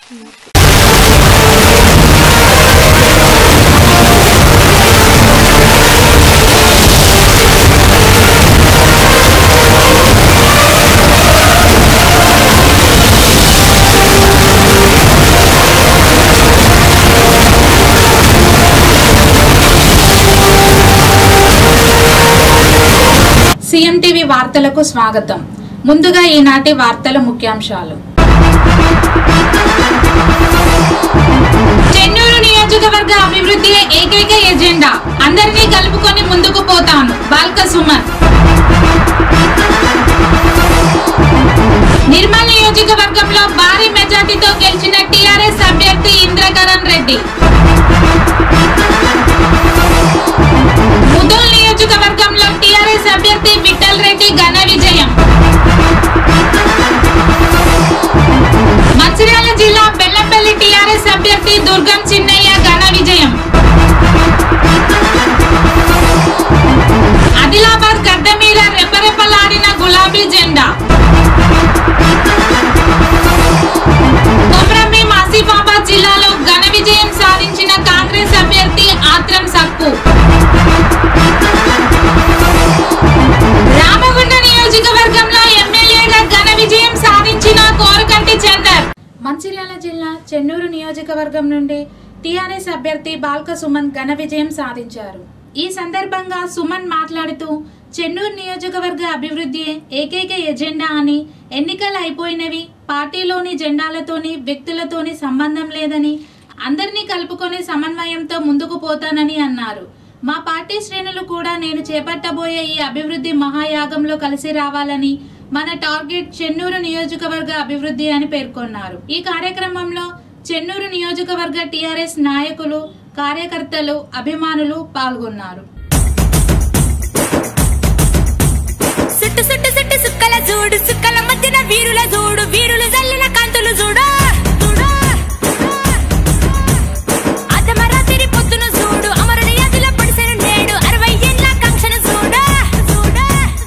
CM TV వార్తలకు స్వాగతం ముందుగా ఈనాటి వార్తల ముఖ్యాంశాలు చెన్నూరు నియోజకవర్గ అభివృద్ధి ఏకైక ఎజెండా అందరినీ కలుపుకొని ముందుకు పోతాను బాల్క సుమన్ నిర్మల్ నియోజకవర్గంలో భారీ మెజార్టీతో గెలిచిన టీఆర్ఎస్ అభ్యర్థి ఇంద్రకరణ్ రెడ్డి ముదోల్ నియోజకవర్గంలో టీఆర్ఎస్ అభ్యర్థి విఠల్ రెడ్డి ఘన విజయం మంచిర్యాల జిల్లా బెల్లంపల్లి టీఆర్ఎస్ అభ్యర్థి దుర్గం చిన్నయ్య ఘన విజయం ఆదిలాబాద్ గడ్డ మీద రెపరెపలాడిన గులాబీ జెండా కొమ్రంభీం ఆసిఫాబాద్ జిల్లాలో ఘన విజయం సాధించిన కాంగ్రెస్ అభ్యర్థి ఆత్రం సక్కు రామగుండ నియోజకవర్గంలో ఎమ్మెల్యేగా ఘన విజయం సాధించిన కోరకంటి చందర్ మంచిర్యాల జిల్లా చెన్నూరు నియోజకవర్గం నుండి టీఆర్ఎస్ అభ్యర్థి బాల్క సుమన్ ఘన విజయం సాధించారు ఈ సందర్భంగా సుమన్ మాట్లాడుతూ చెన్నూరు నియోజకవర్గ అభివృద్ధి ఏకైక ఎజెండా అని ఎన్నికలు అయిపోయినవి పార్టీలోని జెండాలతోని వ్యక్తులతోని సంబంధం లేదని అందరినీ కలుపుకొని సమన్వయంతో ముందుకు పోతానని అన్నారు మా పార్టీ శ్రేణులు కూడా నేను చేపట్టబోయే ఈ అభివృద్ధి మహాయాగంలో కలిసి రావాలని మన టార్గెట్ చెన్నూరు నియోజకవర్గ అభివృద్ధి అని పేర్కొన్నారు ఈ కార్యక్రమంలో చెన్నూరు నియోజకవర్గ టీఆర్ఎస్ నాయకులు కార్యకర్తలు అభిమానులు పాల్గొన్నారు సుట్టు సుట్టు సుట్టు సుక్కల చూడు సుక్కల మధ్యన వీరుల చూడు వీరులు జల్లిన కాంతులు చూడు చూడు. అర్ధమరాత్రి పొద్దున చూడు అమరుని అదిల పొడిసెను నేడు అరవై ఏళ్ళ కాంక్షను చూడు చూడు.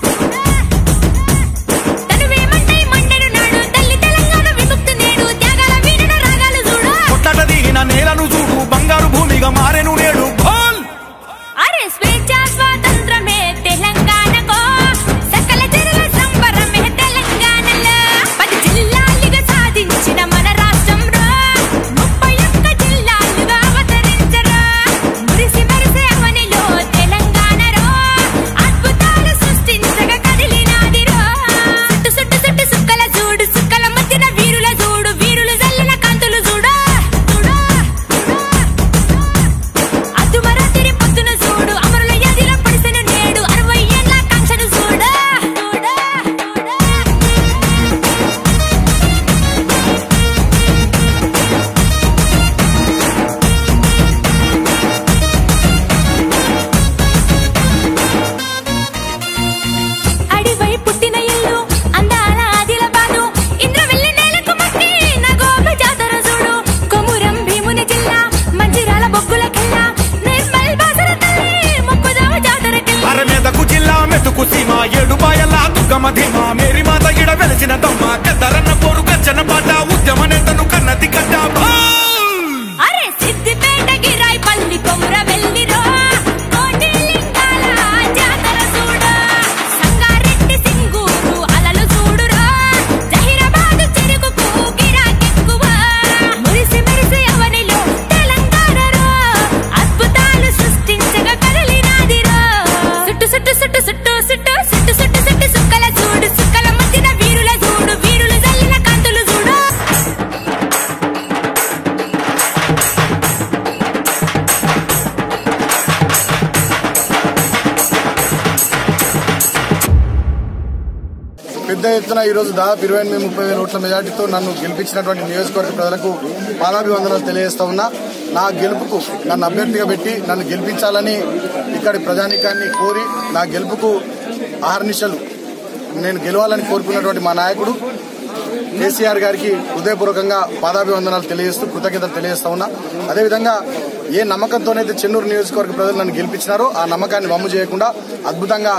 తనువేమంటే మండెను నాడు తల్లి తెలంగాణ విముక్తి నేడు త్యాగాల వీరుల రాగాలు చూడు కొట్టట దిగిన నేలను చూడు బంగారు భూమిగా మారెను నేడు భోల్ అరే స్వేచ్ఛ స్వాతంత్రమే తెలంగాణకో సకల జనుల సంబరమే తెలంగాణలో పది జిల్లాలుగా సాధించిన మన రాష్ట్రంలో ముప్పై ఒక్క జిల్లాలుగా అవతరించరా మురిసి మెరిసే అవనిలో తెలంగాణలో అద్భుతాలు సృష్టించగా కదిలినాదిరో సుట్టు సుట్టు సుట్టు సుక్కల చూడు సుక్కల మధ్యన వీరుల చూడు వీరులు జల్లిన కాంతులు చూడు చూడు అద్దుమరాతిరి పొద్దున చూడు అమరుల యదిలో పడిసెను నేడు అరవై ఏళ్ళ కాంక్షను చూడు చూడు అడివై పుట్టిన ఇల్లు అందాల ఆదిలబాదు ఇంద్రవెల్లి నేలకు మక్కి నగోబ జాతర చూడు కొమురం భీముని జిల్లా మంచిరాల బొగ్గుల కిల్లా నిర్మల్ బాసర తల్లి ముప్పుదవ జాతర కిల్లా అర మీదకు జిల్లా మెతుకు సీమ ఏడు బాయల దుర్గమ ధీమ మేరీ మాత ఇడ వెలిసిన దమ్మ పెద్దరన్న పోరు గచ్చన పాట ఉద్యమ నేతను కన్నది గడ్డ భోల్ అరే సిద్దిపేట గిరాయి పల్లి కొముర వెల్లిరో కోటి లింగాల జాతర చూడు సంగారెడ్డి సింగూరు అలలు చూడురా జహీరాబాద్ చెరుకుకు గిరాకెక్కువ మురిసి మెరిసి అవనిలో తెలంగాణలో అద్భుతాలు సృష్టించగా కదిలినాదిరో సుట్టు సుట్టు సుట్టు సుట్టు సుట్టు సుట్టు సుట్టు సుట్టు సుక్కల చూడు సుక్కల మధ్యన వీరుల చూడు వీరులు జల్లిన కాంతులు చూడు పెద్ద ఎత్తున ఈ రోజు దాదాపు ఇరవై ఎనిమిది ముప్పై వేల ఓట్ల మెజార్టీతో నన్ను గెలిపించినటువంటి నియోజకవర్గ ప్రజలకు పాదాభివందనాలు తెలియజేస్తా ఉన్నా నా గెలుపుకు నన్ను అభ్యర్థిగా పెట్టి నన్ను గెలిపించాలని ఇక్కడి ప్రజానికాన్ని కోరి నా గెలుపుకు ఆహర్నిశలు నేను గెలవాలని కోరుకున్నటువంటి మా నాయకుడు కేసీఆర్ గారికి హృదయపూర్వకంగా పాదాభివందనాలు తెలియజేస్తూ కృతజ్ఞతలు తెలియజేస్తా ఉన్నా అదేవిధంగా ఏ నమ్మకంతోనైతే చెన్నూరు నియోజకవర్గ ప్రజలు నన్ను గెలిపించినారో ఆ నమ్మకాన్ని వమ్ము చేయకుండా అద్భుతంగా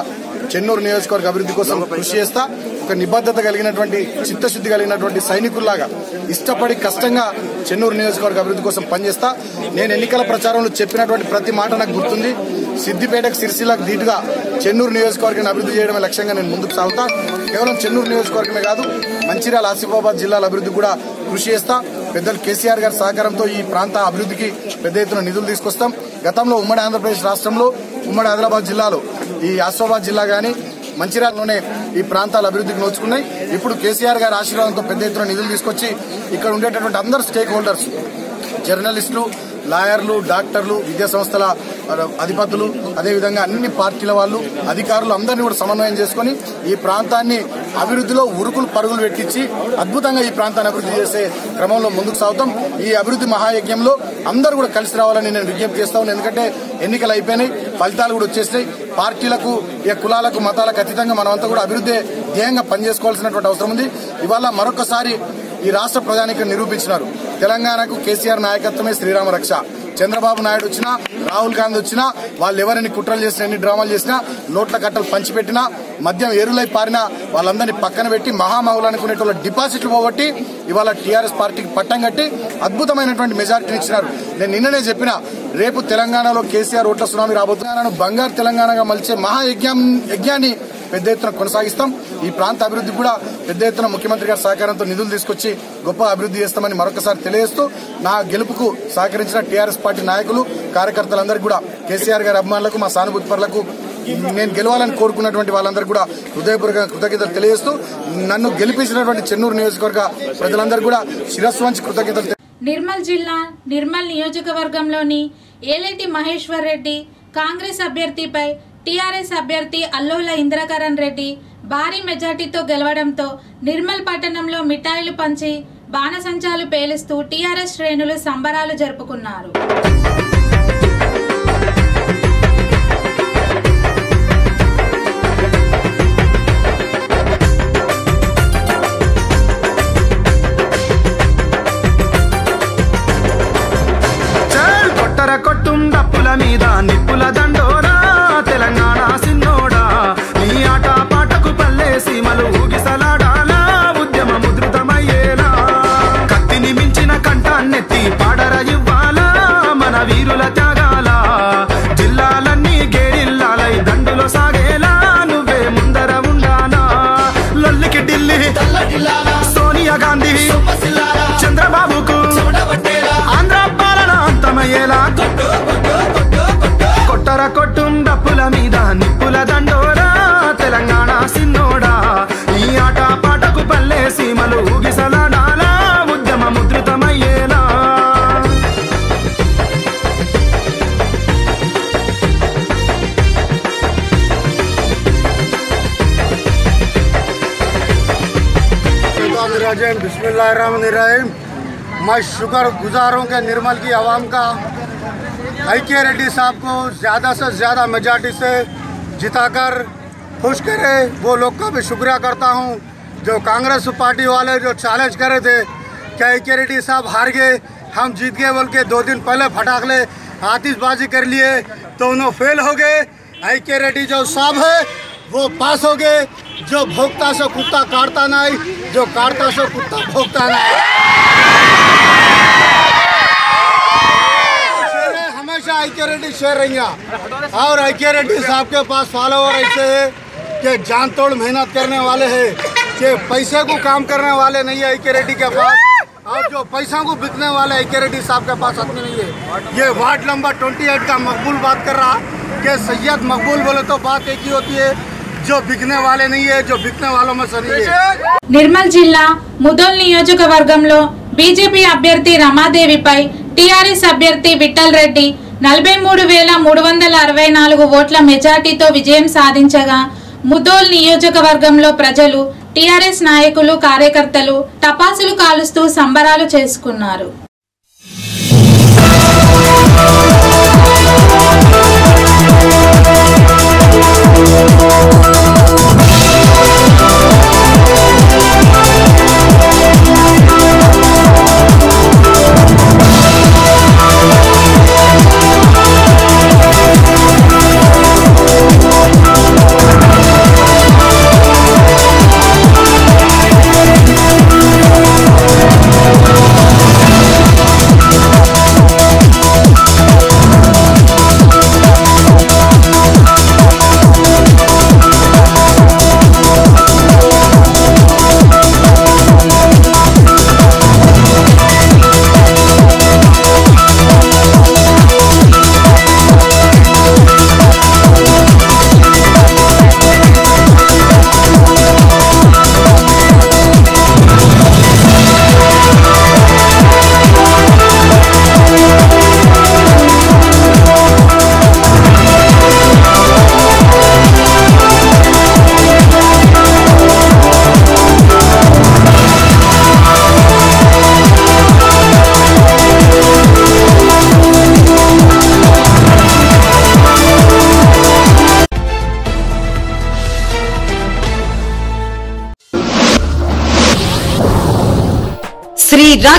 చెన్నూరు నియోజకవర్గ అభివృద్ధి కోసం కృషి చేస్తా ఒక నిబద్ధత కలిగినటువంటి చిత్తశుద్ధి కలిగినటువంటి సైనికుల్లాగా ఇష్టపడి కష్టంగా చెన్నూరు నియోజకవర్గ అభివృద్ధి కోసం పనిచేస్తా నేను ఎన్నికల ప్రచారంలో చెప్పినటువంటి ప్రతి మాట నాకు గుర్తుంది సిద్దిపేటకు సిరిసిల్లకు ధీటుగా చెన్నూరు నియోజకవర్గాన్ని అభివృద్ధి చేయడమే లక్ష్యంగా నేను ముందుకు సాగుతా కేవలం చెన్నూరు నియోజకవర్గమే కాదు మంచిర్యాల ఆసిఫాబాద్ జిల్లాల అభివృద్ధి కూడా కృషి చేస్తా పెద్దలు కేసీఆర్ గారి సహకారంతో ఈ ప్రాంత అభివృద్ధికి పెద్ద ఎత్తున నిధులు తీసుకొస్తాం గతంలో ఉమ్మడి ఆంధ్రప్రదేశ్ రాష్ట్రంలో ఉమ్మడి ఆదిలాబాద్ జిల్లాలో ఈ ఆసిఫాబాద్ జిల్లా గాని మంచిర్యాలలోనే ఈ ప్రాంతాల అభివృద్ధికి నోచుకున్నాయి ఇప్పుడు కేసీఆర్ గారి ఆశీర్వాదంతో పెద్ద ఎత్తున నిధులు తీసుకొచ్చి ఇక్కడ ఉండేటటువంటి అందరు స్టేక్ హోల్డర్స్ జర్నలిస్టులు లాయర్లు డాక్టర్లు విద్యా సంస్థల అధిపతులు అదేవిధంగా అన్ని పార్టీల వాళ్ళు అధికారులు అందరినీ కూడా సమన్వయం చేసుకుని ఈ ప్రాంతాన్ని అభివృద్ధిలో ఉరుకులు పరుగులు పెట్టించి అద్భుతంగా ఈ ప్రాంతాన్ని అభివృద్ధి చేసే క్రమంలో ముందుకు సాగుతాం ఈ అభివృద్ధి మహాయజ్ఞంలో అందరూ కూడా కలిసి రావాలని నేను విజ్ఞప్తి చేస్తాను ఎందుకంటే ఎన్నికలు అయిపోయినాయి ఫలితాలు కూడా వచ్చేసినాయి పార్టీలకు ఇక కులాలకు మతాలకు అతీతంగా మనమంతా కూడా అభివృద్ధి ధ్యేయంగా పనిచేసుకోవాల్సినటువంటి అవసరం ఉంది ఇవాళ మరొకసారి ఈ రాష్ట్ర ప్రజానికి నిరూపించినారు తెలంగాణకు కేసీఆర్ నాయకత్వమే శ్రీరామ రక్ష చంద్రబాబు నాయుడు వచ్చినా రాహుల్ గాంధీ వచ్చినా వాళ్ళు ఎవరిని కుట్రలు చేసినా ఎన్ని డ్రామాలు చేసినా నోట్ల కట్టలు పంచిపెట్టినా మద్యం ఏరులై పారినా వాళ్ళందరినీ పక్కన పెట్టి మహామహులు అనుకునేటోళ్ళ డిపాజిట్లు పోగొట్టి ఇవాళ టీఆర్ఎస్ పార్టీకి పట్టం కట్టి అద్భుతమైనటువంటి మెజారిటీని ఇచ్చినారు నేను నిన్ననే చెప్పిన రేపు తెలంగాణలో కేసీఆర్ ఓట్ల సునామీ రాబోతున్నాను బంగారు తెలంగాణగా మలిచే మహాయజ్ఞం యజ్ఞాన్ని పెద్ద ఎత్తున కొనసాగిస్తాం ఈ ప్రాంత అభివృద్ధి కూడా పెద్ద ఎత్తున ముఖ్యమంత్రి గారి సహకారంతో నిధులు తీసుకొచ్చి గొప్ప అభివృద్ధి చేస్తామని మరొకసారి తెలియజేస్తూ నా గెలుపుకు సహకరించిన టీఆర్ఎస్ పార్టీ నాయకులు కార్యకర్తలందరికీ కూడా కేసీఆర్ గారి అభిమానులకు మా సానుభూతి పరులకు నేను గెలవాలని కోరుకున్నటువంటి వాళ్ళందరూ కూడా హృదయపూర్వక కృతజ్ఞతలు తెలియజేస్తూ నన్ను గెలిపించినటువంటి చెన్నూరు నియోజకవర్గ ప్రజలందరూ కూడా శిరస్సు వంచి కృతజ్ఞతలు తెలి- నిర్మల్ జిల్లా నిర్మల్ నియోజకవర్గంలోని ఏలేటి మహేశ్వర్ రెడ్డి కాంగ్రెస్ అభ్యర్థిపై టీఆర్ఎస్ అభ్యర్థి అల్లోల ఇంద్రకరణ్ రెడ్డి భారీ మెజార్టీతో గెలవడంతో నిర్మల్ పట్టణంలో మిఠాయిలు పంచి బాణసంచాలు పేలుస్తూ టీఆర్ఎస్ శ్రేణులు సంబరాలు జరుపుకున్నారు చల్ కొట్టర కొట్టుం డప్పుల మీద నిప్పుల దండోరా తెలంగాణ సిన్నోడా నీ ఆట పాటకు పల్లె సీమలు ఊగిసలాడాలా ఉద్యమ ముద్రితమయ్యేలా కత్తిని మించిన కంఠాన్నెత్తి పాడర ఇవ్వాలా మన వీరుల త్యాగాల జిల్లాలన్నీ గేరిల్లాలై దండులో సాగేలా నువ్వే ముందర ఉండాలా లొల్లికి ఢిల్లీ సోనియా గాంధీ చంద్రబాబుకు ఆంధ్ర పాలన అంతమయ్యేలా కొట్టర కొట్టుం డప్పుల మీద నిప్పుల దండోరా తెలంగాణ సిన్నోడా ఈ ఆట పాటకు పల్లె సీమలు ఊగిసలాడాలా ఉద్యమ ముద్రితమయ్యేలా रजीम बिस्मिल्लाहिर्रहमानिर्रहीम मैं शुक्र गुजार हूँ कि निर्मल की आवाम का आई के रेड्डी साहब को ज़्यादा से ज़्यादा मेजॉरिटी से जिताकर खुश करे वो लोग का भी शुक्रिया करता हूँ जो कांग्रेस पार्टी वाले जो चैलेंज करे थे कि आई के रेड्डी साहब हार गए हम जीत गए बोल के दो दिन पहले फटाखले आतिशबाजी कर लिए तो उन्होंने फेल हो गए आई के रेड्डी जो साहब है वो पास हो गए जो भोगता सो कुत्ता काटता नहीं जो काटता सो कुत्ता भोगता नहीं शेर है, हमेशा आई रेड्डी शेर रहेंगे और आई रेड्डी साहब के पास फॉलोवर ऐसे है कि जान तोड़ मेहनत करने वाले हैं कि पैसे को काम करने वाले नहीं है आई रेड्डी के पास और जो पैसा को बिकने वाले आई रेड्डी साहब के पास आदमी नहीं है ये वार्ड नंबर 28 का मकबूल बात कर रहा कि सैयद मकबूल बोले तो बात एक ही होती है जो बिकने वाले नहीं है जो बिकने वालों में से नहीं है నిర్మల్ జిల్లా ముదోల్ నియోజకవర్గంలో బీజేపీ అభ్యర్థి రమాదేవిపై టీఆర్ఎస్ అభ్యర్థి విఠల్ రెడ్డి నలభై మూడు వేల మూడు వందల అరవై నాలుగు ఓట్ల మెజార్టీతో విజయం సాధించగా ముదోల్ నియోజకవర్గంలో ప్రజలు టీఆర్ఎస్ నాయకులు కార్యకర్తలు టపాసులు కాలుస్తూ సంబరాలు చేసుకున్నారు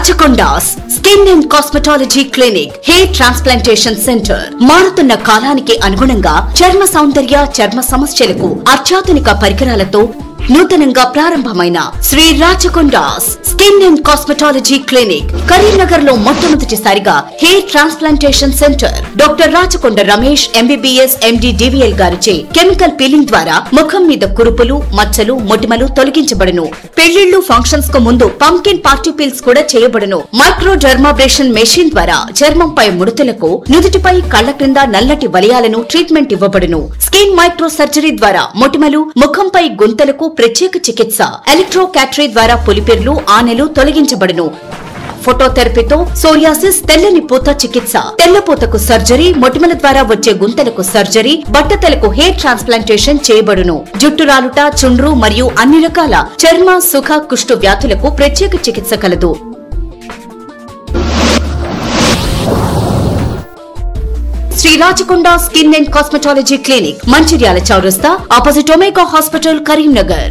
Rachakonda's skin and cosmetology clinic hair transplantation centre మారుతున్న కాలానికి అనుగుణంగా చర్మ సౌందర్య చర్మ సమస్యలకు అత్యాధునిక పరికరాలతో నూతనంగా ప్రారంభమైన Shri Rachakonda's skin and cosmetology clinic Karimnagar లో మొట్టమొదటిసారిగా hair transplantation centre doctor Rachakonda Ramesh MBBS MD DVL గారిచే కెమికల్ పీలింగ్ ద్వారా ముఖం మీద కురుపులు మచ్చలు మొటిమలు తొలగించబడును పెళ్లిళ్లు ఫంక్షన్స్ కు ముందు పంకిన్ పార్టీ పీల్స్ కూడా చేయబడును మైక్రో డర్మాబ్రేషన్ మెషిన్ ద్వారా చర్మంపై ముడతలకు నుదుటిపై కళ్ల క్రింద నల్లటి వలయాలను ట్రీట్మెంట్ ఇవ్వబడును స్కిన్ మైక్రో సర్జరీ ద్వారా మొటిమలు ముఖంపై గుంతలకు ప్రత్యేక చికిత్స ఎలక్ట్రో క్యాటరీ ద్వారా పులిపెర్లు ఆనెలు తొలగించబడును ఫోటోథెరపీతో సోరియాసిస్ తెల్లని పూత చికిత్స తెల్లపూతకు సర్జరీ మొటిమల ద్వారా వచ్చే గుంతలకు సర్జరీ బట్టతలకు హెయిర్ ట్రాన్స్ప్లాంటేషన్ చేయబడును జుట్టు రాలుట చుండ్రు మరియు అన్ని రకాల చర్మ సుఖ కుష్టు వ్యాధులకు ప్రత్యేక చికిత్స కలదు Shri Rachakonda skin and cosmetology clinic Mancherial చౌరస్తా opposite Omega hospital Karimnagar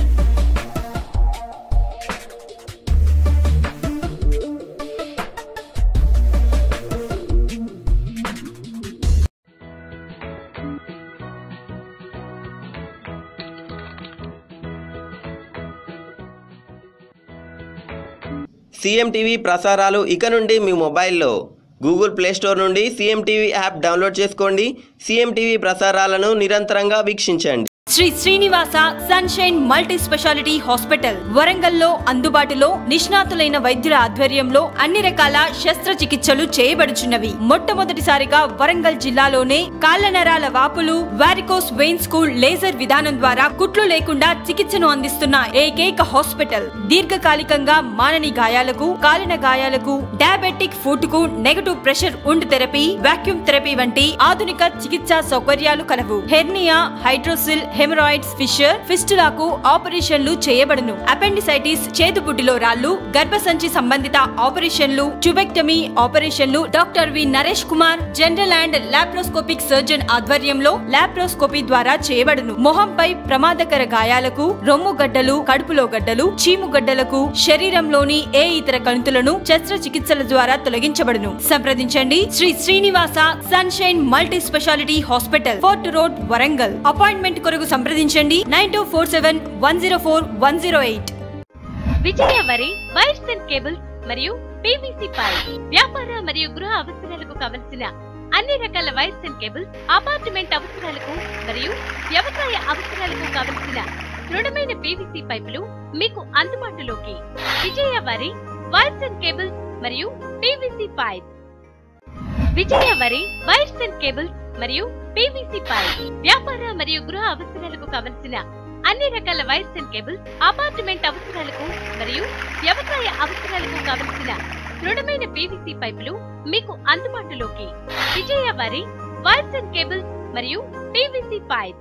CM TV ప్రసారాలు ఇక నుండి మీ మొబైల్లో గూగుల్ ప్లే స్టోర్ నుండి సీఎం టీవీ యాప్ డౌన్లోడ్ చేసుకోండి సీఎం టీవీ ప్రసారాలను నిరంతరంగా వీక్షించండి Shri Srinivasa sunshine multi speciality hospital వరంగల్లో అందుబాటులో నిష్ణాతులైన వైద్యుల ఆధ్వర్యంలో అన్ని రకాల శస్త్రచికిత్సలు చేయబడుచున్నవి మొట్టమొదటిసారిగా వరంగల్ జిల్లాలోనే కాళ్ల నరాల వాపులు వారికోస్ వెయిన్స్ కు లేజర్ విధానం ద్వారా కుట్లు లేకుండా చికిత్సను అందిస్తున్న ఏకైక హాస్పిటల్ దీర్ఘకాలికంగా మానని గాయాలకు కాలిన గాయాలకు డయాబెటిక్ ఫుడ్ కు negative pressure wound therapy vacuum therapy వంటి ఆధునిక చికిత్సా సౌకర్యాలు కలవు హెర్నియా హైడ్రోసిల్ హెమరాయిడ్స్ ఫిషర్ ఫిస్టులాకు ఆపరేషన్లు చేయబడును అపెండిసైటిస్ చేతుబుడ్డిలో రాళ్లు గర్భసంచి సంబంధిత ఆపరేషన్లు ట్యూబెక్టమీ ఆపరేషన్లు doctor V Naresh Kumar general and laparoscopic surgeon ఆధ్వర్యంలో లాప్రోస్కోపీ ద్వారా చేయబడును మొహంపై ప్రమాదకర గాయాలకు రొమ్ము గడ్డలు కడుపులో గడ్డలు చీము గడ్డలకు శరీరంలోని ఏ ఇతర కణుతులను శస్త్రచికిత్సల ద్వారా తొలగించబడును సంప్రదించండి Shri Srinivasa sunshine multi speciality hospital fort road Warangal appointment కొరకు సంప్రదించండి nine two four seven one zero four one zero eight Vijaya Vari wires and cables మరియు పీవీసీ పైప్ వ్యాపార మరియు గృహ అవసరాలకు కావలసిన అన్ని రకాల వైర్స్ అండ్ కేబుల్స్ అపార్ట్మెంట్ అవసరాలకు మరియు వ్యవసాయ అవసరాలకు కావలసిన దృఢమైన పీవీసీ పైపులు మీకు అందుబాటులోకి Vijaya Vari wires and cables మరియు PVC pipe Vijaya Vari wires and cables మరియు పీవీసీ పైప్ వ్యాపార మరియు గృహ అవసరాలకు కావలసిన అన్ని రకాల వైర్స్ అండ్ కేబుల్స్ అపార్ట్మెంట్ అవసరాలకు మరియు వ్యవసాయ అవసరాలకు కావలసిన దృఢమైన పీవీసీ పైపులు మీకు అందుబాటులోకి Vijaya Vari wires and cables మరియు పీవీసీ పైప్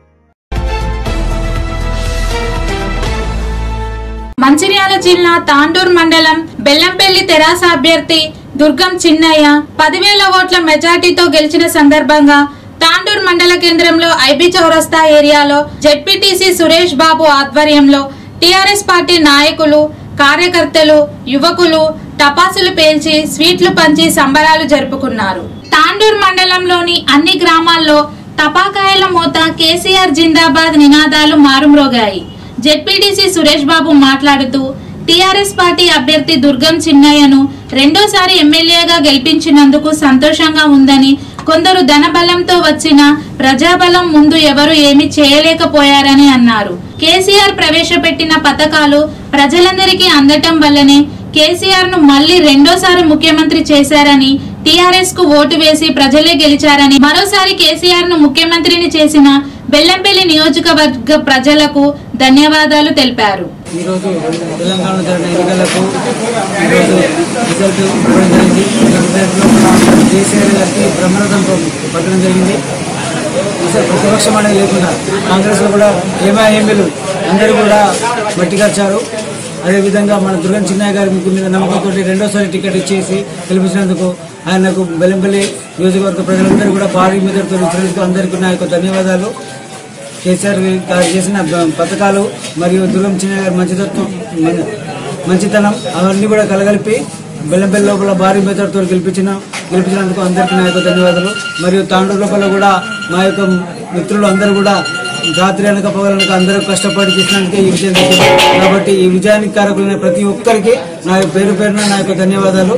మంచిర్యాల జిల్లా తాండూర్ మండలం బెల్లంపల్లి తెరాస అభ్యర్థి దుర్గం చిన్నయ్య పదివేల ఓట్ల మెజార్టీతో గెలిచిన సందర్భంగా తాండూర్ మండల కేంద్రంలో ఐబీ చౌరస్తా ఏరియాలో జెడ్పీటీసీ సురేష్ బాబు ఆధ్వర్యంలో టీఆర్ఎస్ పార్టీ నాయకులు కార్యకర్తలు యువకులు టపాసులు పేల్చి స్వీట్లు పంచి సంబరాలు జరుపుకున్నారు తాండూర్ మండలంలోని అన్ని గ్రామాల్లో టపాకాయల మోత కేసీఆర్ జిందాబాద్ నినాదాలు మారుమ్రోగాయి జెడ్పీటీసీ సురేష్ బాబు మాట్లాడుతూ టీఆర్ఎస్ పార్టీ అభ్యర్థి దుర్గం చిన్నయ్యను రెండోసారి ఎమ్మెల్యేగా గెలిపించినందుకు సంతోషంగా ఉందని కొందరు ధనబలంతో వచ్చిన ప్రజాబలం ముందు ఎవరు ఏమీ చేయలేకపోయారని అన్నారు కేసీఆర్ ప్రవేశపెట్టిన పథకాలు ప్రజలందరికీ అందటం వల్లనే కేసీఆర్ ను మళ్లీ రెండోసారి ముఖ్యమంత్రి చేశారని టీఆర్ఎస్ కు ఓటు వేసి ప్రజలే గెలిచారని మరోసారి కేసీఆర్ ను ముఖ్యమంత్రిని చేసిన బెల్లంపల్లి నియోజకవర్గ ప్రజలకు ధన్యవాదాలు తెలిపారు ఈరోజు తెలంగాణలో జరిగిన ఎన్నికలకు ఈరోజు రిజల్ట్ ఇవ్వడం జరిగింది ఈ రిజల్ట్లో కేసీఆర్ గారికి బ్రహ్మరథం పట్టడం జరిగింది ఈసారి ప్రతిపక్షం అనేది లేకుండా కాంగ్రెస్లో కూడా ఏమీలు అందరూ కూడా మట్టిగర్చారు అదేవిధంగా మన దుర్గం చిన్నయ్య గారి ముగ్గు మీద నమ్మకంతో రెండోసారి టికెట్ ఇచ్చేసి గెలిపించినందుకు ఆయనకు బెల్లంపల్లి నియోజకవర్గ ప్రజలందరూ కూడా భారీ మెదడుతో ఇచ్చినందుకు అందరికీ నా యొక్క ధన్యవాదాలు కేసీఆర్ గారు చేసిన బ- పథకాలు మరియు దుర్గం చిన్న గారి మంచితత్వం మన- మంచితనం అవన్నీ కూడా కలగలిపి బెల్లంపల్లి లోపల భారీ మెథడ్తో గెలిపించిన గెలిపించినందుకు అందరికీ నా యొక్క ధన్యవాదాలు మరియు తాండూరు లోపల కూడా మా యొక్క మిత్రులు అందరూ కూడా రాత్రి అనక పగలనక అందరూ కష్టపడి చేసినందుకే ఈ విజయం దక్కింది కాబట్టి ఈ విజయానికి కారకులైన ప్రతి ఒక్కరికి నా యొక్క పేరు పేరున నా యొక్క ధన్యవాదాలు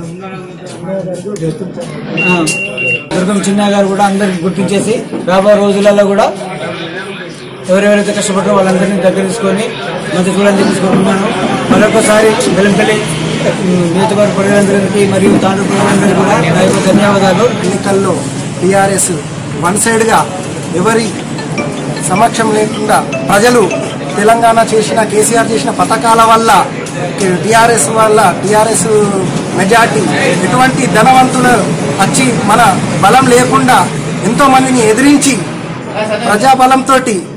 ఆ, దుర్గం చిన్న గారు కూడా అందరికి గుర్తించేసి రాబోయే రోజులలో కూడా ఎవరెవరైతే కష్టపడ్డారో వాళ్ళందరినీ దగ్గర తీసుకొని మంచి చూడాలని తీసుకుంటున్నాను మరొకసారి వెలంపల్లి నియోజకవర్గ ప్రజలందరికీ మరియు తాండ్రు ప్రజలందరికీ కూడా నా యొక్క ధన్యవాదాలు ఎన్నికల్లో టీఆర్ఎస్ వన్ సైడ్గా ఎవరి సమక్షం లేకుండా ప్రజలు తెలంగాణ చేసిన కేసీఆర్ చేసిన పథకాల వల్ల టీఆర్ఎస్ వల్ల టీఆర్ఎస్ మెజార్టీ ఎటువంటి ధనవంతులు వచ్చి మన బలం లేకుండా ఎంతో మందిని ఎదిరించి ప్రజాబలంతో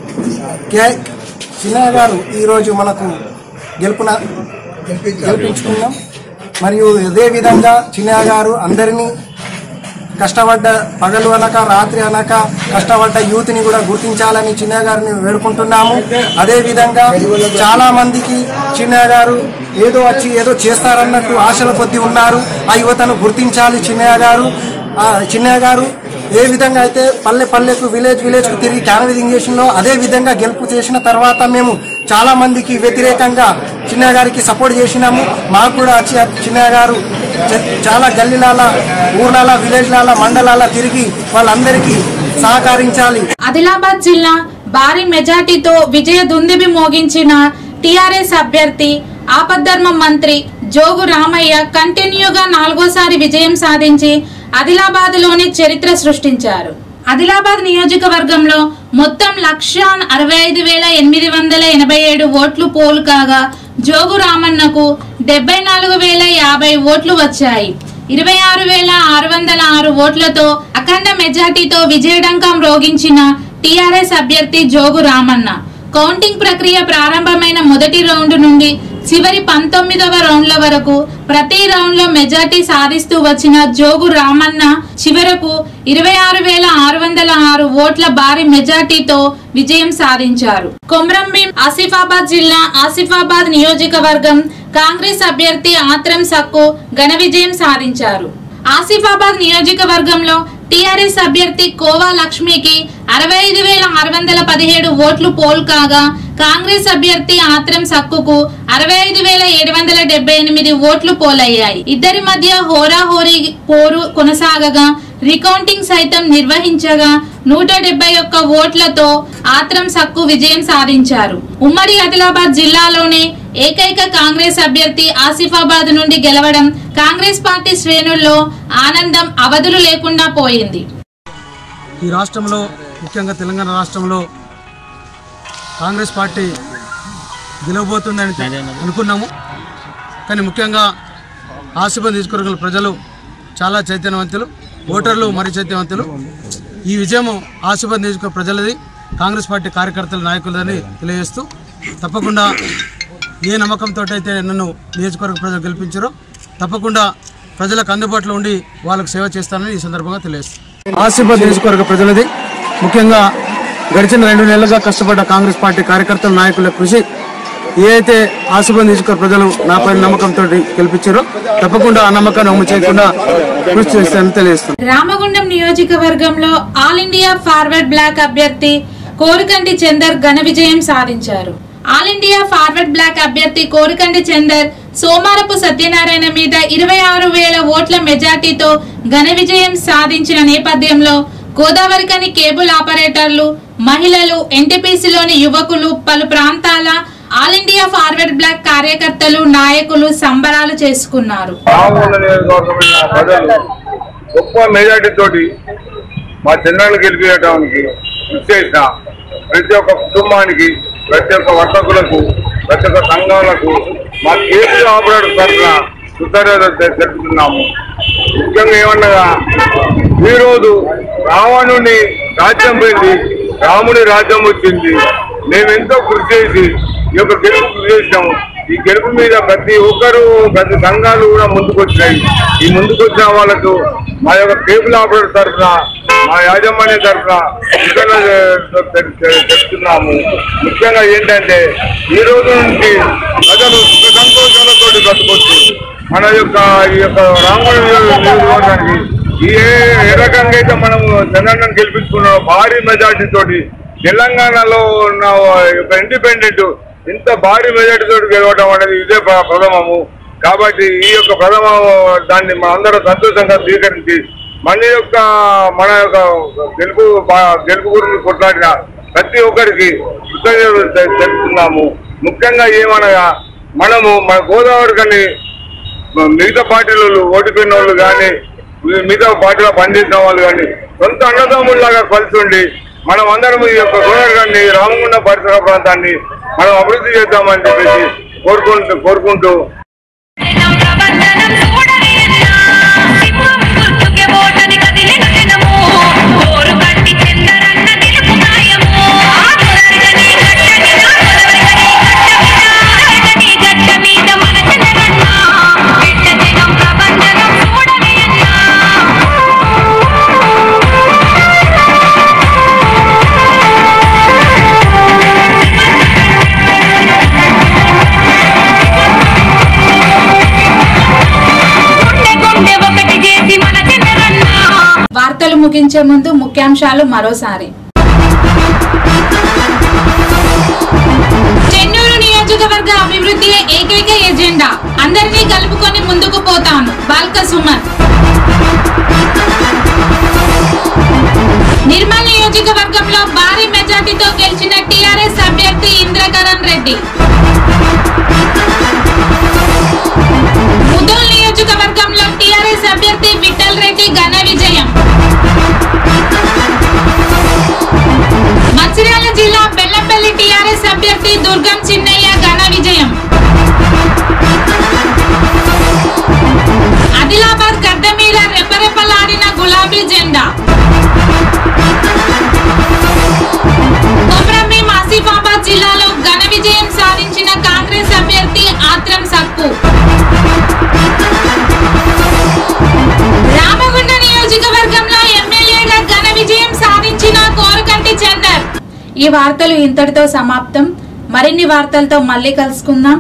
చిన్నయ్య గారు ఈరోజు మనకు గెలుపున గెలిపించుకున్నాం మరియు అదే విధంగా చిన్నయ్య గారు అందరినీ కష్టపడ్డ పగలు అనక రాత్రి అనక కష్టపడ్డ యూత్ ని కూడా గుర్తించాలని చిన్నయ్య గారిని వేడుకుంటున్నాము అదే విధంగా చాలా మందికి చిన్నయ్య గారు ఏదో వచ్చి ఏదో చేస్తారన్నట్టు ఆశల కొద్ది ఉన్నారు ఆ యువతను గుర్తించాలి చిన్నయ్య గారు ఆ చిన్నయ్య గారు ఏ విధంగా అయితే పల్లె పల్లెకు విలేజ్ విలేజ్ కు తిరిగి క్యానవిజింగ్ లో అదే విధంగా గెలుపు చేసిన తర్వాత మేము చాలా మందికి వ్యతిరేకంగా చిన్నయ్య గారికి సపోర్ట్ చేసినాము మాకు కూడా వచ్చి చిన్నయ్య గారు చ- చాలా గల్లీలాల ఊర్లాల విలేజ్లాల మండలాల తిరిగి వాళ్ళందరికీ సహకరించాలి ఆదిలాబాద్ జిల్లా భారీ మెజార్టీతో విజయ దుందిబి మోగించిన టిఆర్ఎస్ అభ్యర్థి ఆపద్ధర్మ మంత్రి జోగు రామయ్య కంటిన్యూగా నాలుగోసారి విజయం సాధించి ఆదిలాబాద్ లోని చరిత్ర సృష్టించారు ఆదిలాబాద్ నియోజకవర్గంలో మొత్తం లక్ష అరవై ఐదు వేల ఎనిమిది వందల ఎనభై ఏడు ఓట్లు పోలు కాగా జోగు రామన్నకు డెబ్బై నాలుగు వేల యాభై ఓట్లు వచ్చాయి ఇరవై ఆరు వేల ఆరు వందల ఆరు ఓట్లతో అఖండ మెజార్టీతో విజయడంకం రోగించిన టీఆర్ఎస్ అభ్యర్థి జోగు రామన్న కౌంటింగ్ ప్రక్రియ ప్రారంభమైన మొదటి రౌండ్ నుండి చివరి పంతొమ్మిదవ రౌండ్ల వరకు ప్రతి రౌండ్ లో మెజార్టీ సాధిస్తూ వచ్చిన జోగు రామన్న చివరకు ఇరవై ఆరు వేల ఆరు వందల ఆరు ఓట్ల భారీ మెజార్టీతో విజయం సాధించారు కొమ్రంభీం ఆసిఫాబాద్ జిల్లా ఆసిఫాబాద్ నియోజకవర్గం కాంగ్రెస్ అభ్యర్థి ఆత్రం సక్కు ఘన విజయం సాధించారు ఆసిఫాబాద్ నియోజకవర్గంలో టీఆర్ఎస్ అభ్యర్థి కోవా లక్ష్మికి అరవై ఐదు వేల ఆరు వందల పదిహేడు ఓట్లు పోల్ కాగా కాంగ్రెస్ అభ్యర్థి ఆత్రం సక్కుకు అరవై ఐదు వేల ఏడు వందల డెబ్బై ఎనిమిది ఓట్లు పోలయ్యాయి ఇద్దరి మధ్య హోరాహోరీ పోరు కొనసాగగా రికౌంటింగ్ సైతం నిర్వహించగా నూట డెబ్బై ఒక్క ఓట్లతో ఆత్రం సక్కు విజయం సాధించారు ఉమ్మడి ఆదిలాబాద్ జిల్లాలోనే ఏకైక కాంగ్రెస్ అభ్యర్థి ఆసిఫాబాద్ నుండి గెలవడం కాంగ్రెస్ పార్టీ శ్రేణుల్లో ఆనందం అవధులు లేకుండా పోయింది ఈ రాష్ట్రంలో ముఖ్యంగా తెలంగాణ రాష్ట్రంలో కాంగ్రెస్ పార్టీ గెలవబోతుందని అనుకున్నాము కానీ ముఖ్యంగా ఆసిఫాబాద్ నియోజకవర్గంలో ప్రజలు చాలా చైతన్యవంతులు ఓటర్లు మరి చైతన్యవంతులు ఈ విజయం ఆసిఫాబాద్ నియోజకవర్గ ప్రజలది కాంగ్రెస్ పార్టీ కార్యకర్తల నాయకులదని తెలియజేస్తూ తప్పకుండా ఏ నమ్మకంతో అయితే నన్ను నియోజకవర్గ ప్రజలు గెలిపించారో తప్పకుండా ప్రజలకు అందుబాటులో ఉండి వాళ్ళకు సేవ చేస్తానని ఈ సందర్భంగా తెలియజేస్తాను ఆసిఫాబాద్ నియోజకవర్గ ప్రజలది ముఖ్యంగా గడిచిన రెండు నెలలుగా కష్టపడ్డ కాంగ్రెస్ పార్టీ కార్యకర్తల నాయకుల కృషి ఏ అయితే ఆసిఫాబాద్ నియోజకవర్గ ప్రజలు నాపై నమ్మకంతో గెలిపించారో తప్పకుండా ఆ నమ్మకాన్ని అమలు చేయకుండా కృషి చేస్తానని తెలియజేస్తాను రామగుండం నియోజకవర్గంలో ఆల్ ఇండియా ఫార్వర్డ్ బ్లాక్ అభ్యర్థి కోరికంటి చందర్ ఘన విజయం సాధించారు ఆల్ ఇండియా ఫార్వర్డ్ బ్లాక్ అభ్యర్థి కోరికంటి చందర్ సోమారపు సత్యనారాయణ మీద ఇరవై ఆరు వేల ఓట్ల మెజార్టీతో ఘన విజయం సాధించిన నేపథ్యంలో గోదావరికని కేబుల్ ఆపరేటర్లు మహిళలు ఎన్టీపీసీలోని యువకులు పలు ప్రాంతాల ఆల్ ఇండియా ఫార్వర్డ్ బ్లాక్ కార్యకర్తలు నాయకులు సంబరాలు చేసుకున్నారు రామగుండ నియోజకవర్గం ప్రజలు గొప్ప మెజార్టీ తోటి మా చిన్నాన్ని గెలిపించడానికి విచ్చేసిన ప్రతి ఒక్క కుటుంబానికి ప్రతి ఒక్క వర్తకులకు ప్రతి ఒక్క సంఘాలకు మా కేసీ ఆపరేటర్ తరఫున కృతజ్ఞత తెలుపుతున్నాము ముఖ్యంగా ఏమన్నగా ఈరోజు రావణుని రాజ్యం పోయింది రాముని రాజ్యం వచ్చింది మేమెంతో కృషి చేసి ఈ యొక్క గెలుపు కృషి చేసినాము ఈ గెలుపు మీద ప్రతి ఒక్కరు ప్రతి సంఘాలు కూడా ముందుకొచ్చినాయి ఈ ముందుకొచ్చిన వాళ్ళకు మా యొక్క కేబుల్ ఆపరేటర్ తరఫున మా యాజమాన్యం తరఫున చెప్తున్నాము ముఖ్యంగా ఏంటంటే ఈ రోజు నుంచి ప్రజలు సుఖ సంతోషాలతో బ్రతకొచ్చు మన యొక్క ఈ యొక్క రామగుణ నియోజకవర్గానికి ఏ ఏ రకంగా అయితే మనము చంద్రన్నను గెలిపించుకున్నామో భారీ మెజార్టీ తోటి తెలంగాణలో ఉన్న యొక్క ఇండిపెండెంట్ ఇంత భారీ మెజార్టీ తోటి గెలవడం అనేది ఇదే ప్ర- ప్రథమము కాబట్టి ఈ యొక్క ప్రథమ దాన్ని మన అందరం సంతోషంగా స్వీకరించి మన యొక్క మన యొక్క గెలుపు బా- గెలుపు గురించి కొట్లాడిన ప్రతి ఒక్కరికి కృతజ్ఞతలు తె- తెలుపుతున్నాము ముఖ్యంగా ఏమనగా మనము మన గోదావరి కని మిగతా పార్టీలు ఓడిపోయిన వాళ్ళు కానీ మిగతా పార్టీలో పనిచేసిన వాళ్ళు కానీ సొంత అన్నదమ్ముల్లాగా కలిసి ఉండి మనం అందరం ఈ యొక్క గోదావరి గారిని రామగుండ పరిసర ప్రాంతాన్ని మనం అభివృద్ధి చేద్దామని చెప్పేసి కోరుకుంటూ కోరుకుంటూ వార్తలు ముగించే ముందు ముఖ్యాంశాలు మరోసారి చెన్నూరు నియోజకవర్గ అభివృద్ధి ఏకైక ఎజెండా అందరినీ కలుపుకొని ముందుకు పోతాను బాల్క సుమన్ నిర్మల్ నియోజకవర్గంలో భారీ మెజార్టీతో గెలిచిన టీఆర్ఎస్ అభ్యర్థి ఇంద్రకరణ్ రెడ్డి ముదోల్ నియోజకవర్గంలో టీఆర్ఎస్ అభ్యర్థి విఠల్ రెడ్డి ఘన విజయం మంచిర్యాల జిల్లా బెల్లంపల్లి టీఆర్ఎస్ అభ్యర్థి దుర్గం చిన్నయ్య ఘన విజయం ఆదిలాబాద్ గడ్డ మీద రెపరెపలాడిన గులాబీ జెండా కొమరంభీం ఆసిఫాబాద్ జిల్లాలో ఘన విజయం సాధించిన కాంగ్రెస్ అభ్యర్థి ఆత్రం సక్కు రామగుండ నియోజకవర్గంలో ఎమ్మెల్యేగా ఘన విజయం సాధించిన కోరకంటి చందర్ ఈ వార్తలు ఇంతటితో సమాప్తం మరిన్ని వార్తలతో మళ్ళీ కలుసుకుందాం